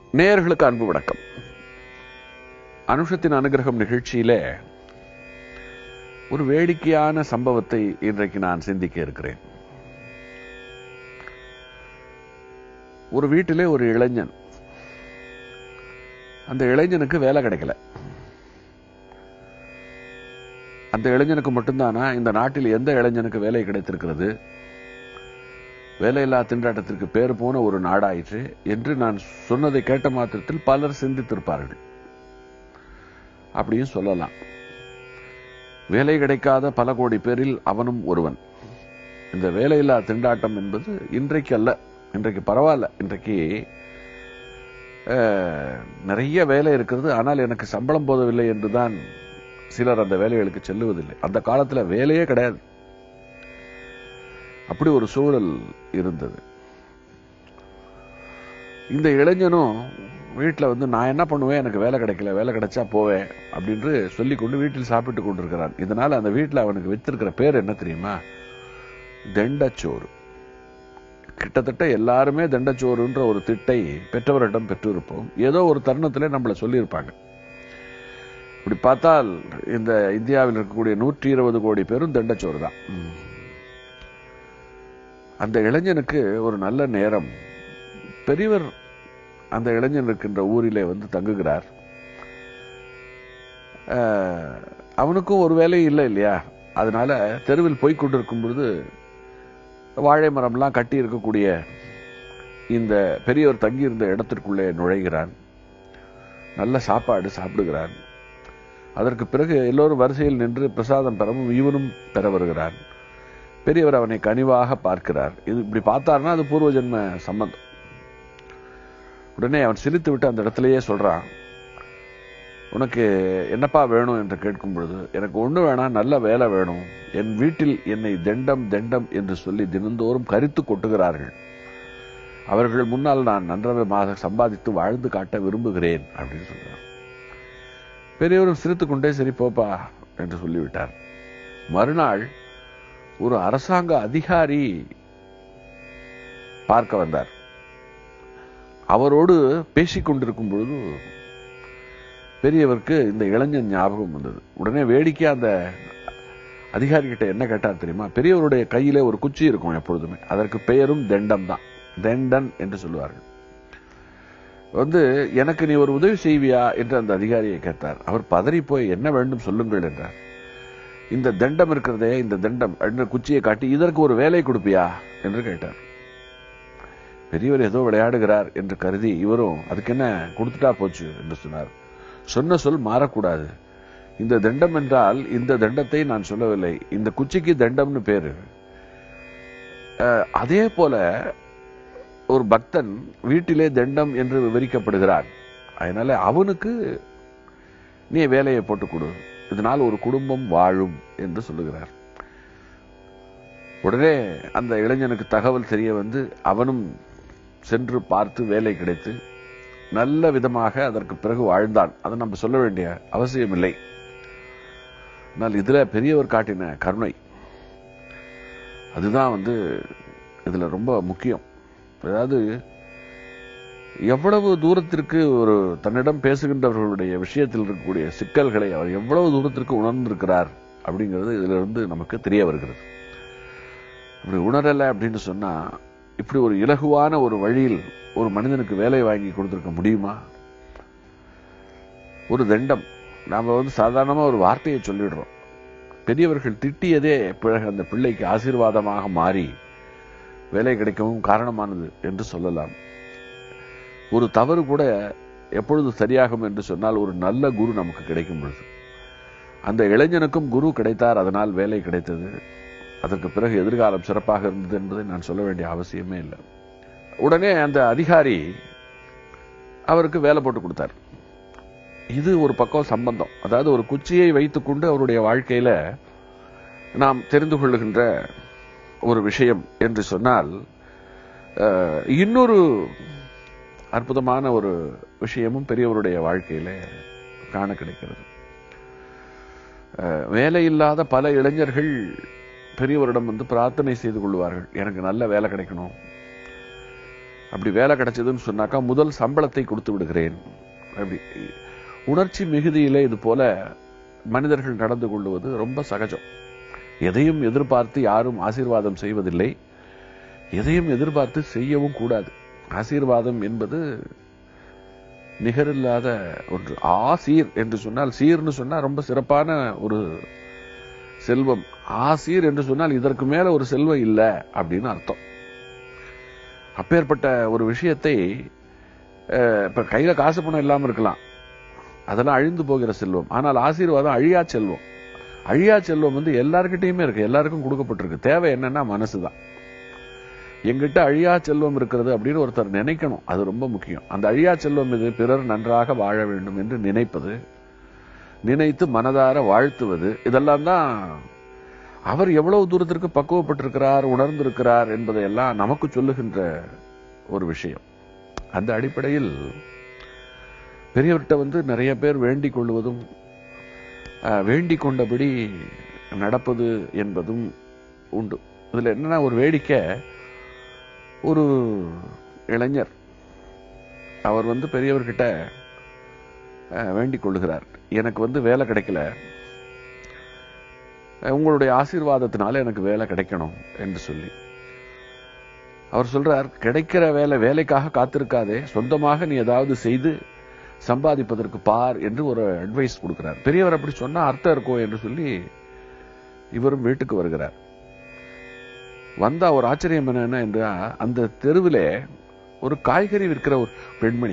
நேயர்களுக்கு அன்பு வணக்கம் அனுஷத்தின் அனுகிரகம் நிகழ்ச்சியிலே ஒரு வேடிக்கையான சம்பவத்தை இன்றைக்கு நான் சிந்திக்க இருக்கிறேன் ஒரு வீட்டிலே ஒரு இளைஞன் அந்த இளைஞனுக்கு வேலை கிடைக்கல அந்த இளைஞனுக்கு மட்டும்தானா இந்த நாட்டில் எந்த இளைஞனுக்கு வேலை கிடைத்திருக்கிறது வேலையில்லா திண்டாட்டத்திற்கு பேர் போன ஒரு நாடாயிற்று என்று நான் சொன்னதை கேட்ட மாத்திரத்தில் பலர் சிந்தித்திருப்பார்கள் அப்படியும் சொல்லலாம் வேலை கிடைக்காத பல கோடி பேரில் அவனும் ஒருவன் இந்த வேலையில்லா திண்டாட்டம் என்பது இன்றைக்கு அல்ல இன்றைக்கு பரவாயில்ல இன்றைக்கு அஹ், நிறைய வேலை இருக்கிறது ஆனால் எனக்கு சம்பளம் போதவில்லை என்றுதான் சிலர் அந்த வேலைகளுக்கு செல்லுவதில்லை அந்த காலத்துல வேலையே கிடையாது அப்படி ஒரு சூழல் இருந்தது இந்த இளைஞனும் வீட்டில் வந்து நான் என்ன பண்ணுவேன் எனக்கு வேலை கிடைக்கல வேலை கிடைச்சா போவேன் அப்படின்னு சொல்லி கொண்டு வீட்டில் சாப்பிட்டு கொண்டிருக்கிறான் இதனால அந்த வீட்டில் அவனுக்கு வச்சிருக்கிற பேர் என்ன தெரியுமா தெண்டச்சோறு கிட்டத்தட்ட எல்லாருமே தண்டச்சோறுன்ற ஒரு திட்டை பெற்றவரிடம் பெற்றிருப்போம் ஏதோ ஒரு தருணத்திலே நம்மள சொல்லியிருப்பாங்க இப்படி பார்த்தால் இந்த இந்தியாவில் இருக்கக்கூடிய நூற்றி இருபது கோடி பேரும் தண்டச்சோறு தான் அந்த இளைஞனுக்கு ஒரு நல்ல நேரம் பெரியவர் அந்த இளைஞன் இருக்கின்ற ஊரிலே வந்து தங்குகிறார் அஹ், அவனுக்கும் ஒரு வேலை இல்லை இல்லையா அதனால தெருவில் போய் கொண்டிருக்கும் பொழுது வாழை மரம்லாம் கட்டி இருக்கக்கூடிய இந்த பெரியவர் தங்கியிருந்த இடத்திற்குள்ளே நுழைகிறான் நல்ல சாப்பாடு சாப்பிடுகிறான் அதற்கு பிறகு எல்லோரும் வரிசையில் நின்று பிரசாதம் பெறவும் இவனும் பெற வருகிறான் பெரியவர் அவனை கனிவாக பார்க்கிறார் இது இப்படி பார்த்தார்னா அது பூர்வ ஜென்ம சம்பந்தம் உடனே அவன் சிரித்து விட்டு அந்த இடத்திலேயே சொல்றான் உனக்கு என்னப்பா வேணும் என்று கேட்கும் பொழுது எனக்கு ஒண்ணு வேணாம் நல்ல வேலை வேணும் என் வீட்டில் என்னை தெண்டம் தெண்டம் என்று சொல்லி தினந்தோறும் கரித்து கொட்டுகிறார்கள் அவர்கள் முன்னால் நான் நன்றமாக சம்பாதித்து வாழ்ந்து காட்ட விரும்புகிறேன் அப்படின்னு சொல்றார் பெரியவரும் சிரித்துக் கொண்டே சரி போப்பா என்று சொல்லிவிட்டார் மறுநாள் ஒரு அரசாங்க அதிகாரி பார்க்க வந்தார் அவரோடு பேசிக் கொண்டிருக்கும் பொழுது பெரியவருக்கு இந்த இளைஞன் ஞாபகம் வந்தது உடனே வேடிக்கையா அந்த அதிகாரி கிட்ட என்ன கேட்டார் தெரியுமா பெரியவருடைய கையிலே ஒரு குச்சி இருக்கும் எப்பொழுதுமே அதற்கு பெயரும் தெண்டம் தான் தெண்டன் என்று சொல்லுவார்கள் வந்து எனக்கு நீ ஒரு உதவி செய்வியா என்று அந்த அதிகாரியை கேட்டார் அவர் பதறி போய் என்ன வேண்டும் சொல்லுங்கள் என்றார் இந்த தண்டம் இருக்கிறதே இந்த தண்டம் என்ற குச்சியை காட்டி இதற்கு ஒரு வேலை கொடுப்பியா என்று கேட்டார் பெரியவர் ஏதோ விளையாடுகிறார் என்று கருதி இவரும் அதுக்கு என்ன கொடுத்துட்டா போச்சு என்று சொன்னார் சொன்ன சொல் மாறக்கூடாது இந்த தண்டம் என்றால் இந்த தண்டத்தை நான் சொல்லவில்லை இந்த குச்சிக்கு தண்டம்னு பேரு அஹ், அதே போல ஒரு பக்தன் வீட்டிலே தண்டம் என்று விவரிக்கப்படுகிறான் அதனால அவனுக்கு நீ வேலையை போட்டுக் கொடு இதனால் ஒரு குடும்பம் வாழும் என்று சொல்லுகிறார் உடனே அந்த இளைஞனுக்கு தகவல் தெரிய வந்து அவனும் சென்று பார்த்து வேலை கிடைத்து நல்ல விதமாக அதற்கு பிறகு வாழ்ந்தான் அதை நம்ம சொல்ல வேண்டிய அவசியம் இல்லை ஆனால் இதுல பெரியவர் காட்டின கருணை அதுதான் வந்து இதுல ரொம்ப முக்கியம் அதாவது எவ்வளவு தூரத்திற்கு ஒரு தன்னிடம் பேசுகின்றவர்களுடைய விஷயத்தில் இருக்கக்கூடிய சிக்கல்களை அவர் எவ்வளவு தூரத்திற்கு உணர்ந்திருக்கிறார் அப்படிங்கிறது இதுல இருந்து நமக்கு தெரிய வருகிறது அப்படி உணரல அப்படின்னு சொன்னா இப்படி ஒரு இலகுவான ஒரு வழியில் ஒரு மனிதனுக்கு வேலை வாங்கி கொடுத்திருக்க முடியுமா ஒரு தண்டம் நாம வந்து சாதாரணமா ஒரு வார்த்தையை சொல்லிடுறோம் பெரியவர்கள் திட்டியதே பிறகு அந்த பிள்ளைக்கு ஆசீர்வாதமாக மாறி வேலை கிடைக்கவும் காரணமானது என்று சொல்லலாம் ஒரு தவறு கூட எப்பொழுது சரியாகும் என்று சொன்னால் ஒரு நல்ல குரு நமக்கு கிடைக்கும் பொழுது அந்த இளைஞனுக்கும் குரு கிடைத்தார் அதனால் வேலை கிடைத்தது அதற்கு பிறகு எதிர்காலம் சிறப்பாக இருந்தது என்பதை நான் சொல்ல வேண்டிய அவசியமே இல்லை உடனே அந்த அதிகாரி அவருக்கு வேலை போட்டு கொடுத்தார் இது ஒரு பக்கம் சம்பந்தம் அதாவது ஒரு குச்சியை வைத்துக்கொண்டு அவருடைய வாழ்க்கையில நாம் தெரிந்து கொள்ளுகின்ற ஒரு விஷயம் என்று சொன்னால் அஹ், இன்னொரு அற்புதமான ஒரு விஷயமும் பெரியவருடைய வாழ்க்கையில காண கிடைக்கிறது அஹ், வேலையில்லாத பல இளைஞர்கள் பெரியவரிடம் வந்து பிரார்த்தனை செய்து கொள்வார்கள் எனக்கு நல்ல வேலை கிடைக்கணும் அப்படி வேலை கிடைச்சதுன்னு சொன்னாக்கா முதல் சம்பளத்தை கொடுத்து விடுகிறேன் அப்படி உணர்ச்சி மிகுதியிலே இது போல மனிதர்கள் நடந்து கொள்வது ரொம்ப சகஜம் எதையும் எதிர்பார்த்து யாரும் ஆசீர்வாதம் செய்வதில்லை எதையும் எதிர்பார்த்து செய்யவும் கூடாது ஆசீர்வாதம் என்பது நிகரில்லாத ஒன்று ஆசீர் என்று சொன்னால் சீர்னு சொன்னா ரொம்ப சிறப்பான ஒரு செல்வம் ஆசீர் என்று சொன்னால் இதற்கு மேல ஒரு செல்வம் இல்லை அப்படின்னு அர்த்தம் அப்பேற்பட்ட ஒரு விஷயத்தை அஹ், இப்ப கையில காசு பணம் இல்லாம இருக்கலாம் அதெல்லாம் அழிந்து போகிற செல்வம் ஆனால் ஆசீர்வாதம் அழியா செல்வம் அழியா செல்வம் வந்து எல்லார்கிட்டயுமே இருக்கு எல்லாருக்கும் கொடுக்கப்பட்டிருக்கு தேவை என்னன்னா மனசுதான் எங்கிட்ட அழியா செல்வம் இருக்கிறது அப்படின்னு ஒருத்தர் நினைக்கணும் அது ரொம்ப முக்கியம் அந்த அழியா செல்வம் இது பிறர் நன்றாக வாழ வேண்டும் என்று நினைப்பது நினைத்து மனதார வாழ்த்துவது இதெல்லாம் தான் அவர் எவ்வளவு தூரத்திற்கு பக்குவப்பட்டிருக்கிறார் உணர்ந்திருக்கிறார் என்பதையெல்லாம் நமக்கு சொல்லுகின்ற ஒரு விஷயம் அந்த அடிப்படையில் பெரியவர்கிட்ட வந்து நிறைய பேர் வேண்டிக் கொள்வதும் அஹ், வேண்டிக் கொண்டபடி நடப்பது என்பதும் உண்டு இதுல என்னன்னா ஒரு வேடிக்கை ஒரு இளைஞர் அவர் வந்து பெரியவர்கிட்ட அஹ், வேண்டிக் கொள்ளுகிறார் எனக்கு வந்து வேலை கிடைக்கல அஹ், உங்களுடைய ஆசீர்வாதத்தினால எனக்கு வேலை கிடைக்கணும் என்று சொல்லி அவர் சொல்றார் கிடைக்கிற வேலை வேலைக்காக காத்திருக்காதே சொந்தமாக நீ ஏதாவது செய்து சம்பாதிப்பதற்கு பார் என்று ஒரு அட்வைஸ் கொடுக்கிறார் பெரியவர் அப்படி சொன்னா அர்த்தம் இருக்கும் என்று சொல்லி இவரும் வீட்டுக்கு வருகிறார் வந்தா ஒரு ஆச்சரியம் என்னன்னா என்றா அந்த தெருவிலே ஒரு காய்கறி விற்கிற ஒரு பெண்மணி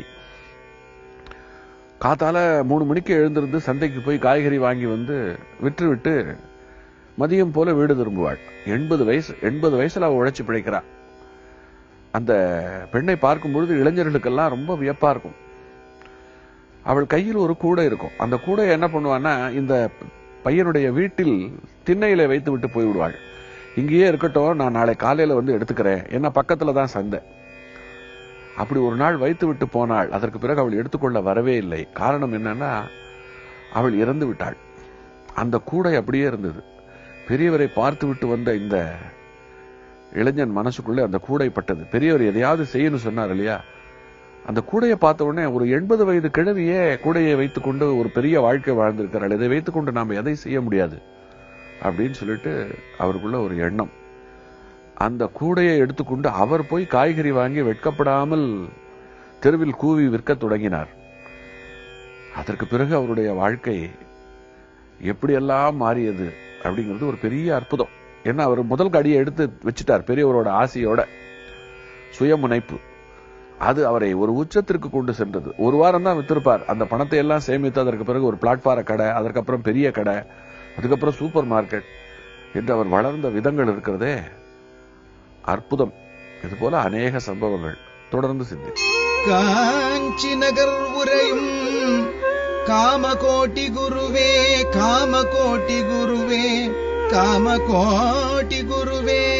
காத்தால மூணு மணிக்கு எழுந்திருந்து சந்தைக்கு போய் காய்கறி வாங்கி வந்து விற்று விட்டு மதியம் போல வீடு திரும்புவாள் எண்பது வயசு எண்பது வயசுல அவ உழைச்சு பிழைக்கிறா அந்த பெண்ணை பார்க்கும் பொழுது இளைஞர்களுக்கெல்லாம் ரொம்ப வியப்பா இருக்கும் அவள் கையில் ஒரு கூடை இருக்கும் அந்த கூடை என்ன பண்ணுவான்னா இந்த பையனுடைய வீட்டில் திண்ணையில வைத்து விட்டு போய் விடுவாள் இங்கேயே இருக்கட்டும் நான் நாளை காலையில வந்து எடுத்துக்கிறேன் என்ன பக்கத்துல தான் சந்தை அப்படி ஒரு நாள் வைத்து விட்டு போனாள் அதற்கு பிறகு அவள் எடுத்துக்கொள்ள வரவே இல்லை காரணம் என்னன்னா அவள் இறந்து விட்டாள் அந்த கூடை அப்படியே இருந்தது பெரியவரை பார்த்து விட்டு வந்த இந்த இளைஞன் மனசுக்குள்ளே அந்த கூடை பட்டது பெரியவர் எதையாவது செய்யணும் சொன்னார் இல்லையா அந்த கூடையை பார்த்த உடனே ஒரு எண்பது வயது கிழவியே கூடையை வைத்துக்கொண்டு ஒரு பெரிய வாழ்க்கை வாழ்ந்திருக்கிறாள் இதை வைத்துக்கொண்டு நாம் எதை செய்ய முடியாது அப்படின்னு சொல்லிட்டு அவருக்குள்ள ஒரு எண்ணம் அந்த கூடையை எடுத்துக்கொண்டு அவர் போய் காய்கறி வாங்கி வெட்கப்படாமல் தெருவில் கூவி விற்கத் தொடங்கினார் அதற்கு பிறகு அவருடைய வாழ்க்கை எப்படியெல்லாம் மாறியது அப்படிங்கிறது ஒரு பெரிய அற்புதம் ஏன்னா அவர் முதல் கடியை எடுத்து வச்சுட்டார் பெரியவரோட ஆசையோட சுயமுனைப்பு அது அவரை ஒரு உச்சத்திற்கு கொண்டு சென்றது ஒரு வாரம் தான் வித்திருப்பார் அந்த பணத்தை எல்லாம் சேமித்து அதற்கு பிறகு ஒரு பிளாட்பார கடை அதற்கப்புறம் பெரிய கடை அதுக்கப்புறம் சூப்பர் மார்க்கெட் என்று அவர் வளர்ந்த விதங்கள் இருக்கிறதே அற்புதம் இது போல அநேக சம்பவங்கள் தொடர்ந்து சிந்தி காஞ்சி நகர் உரையும் காமகோட்டி குருவே காமகோட்டி குருவே காமகோட்டி குருவே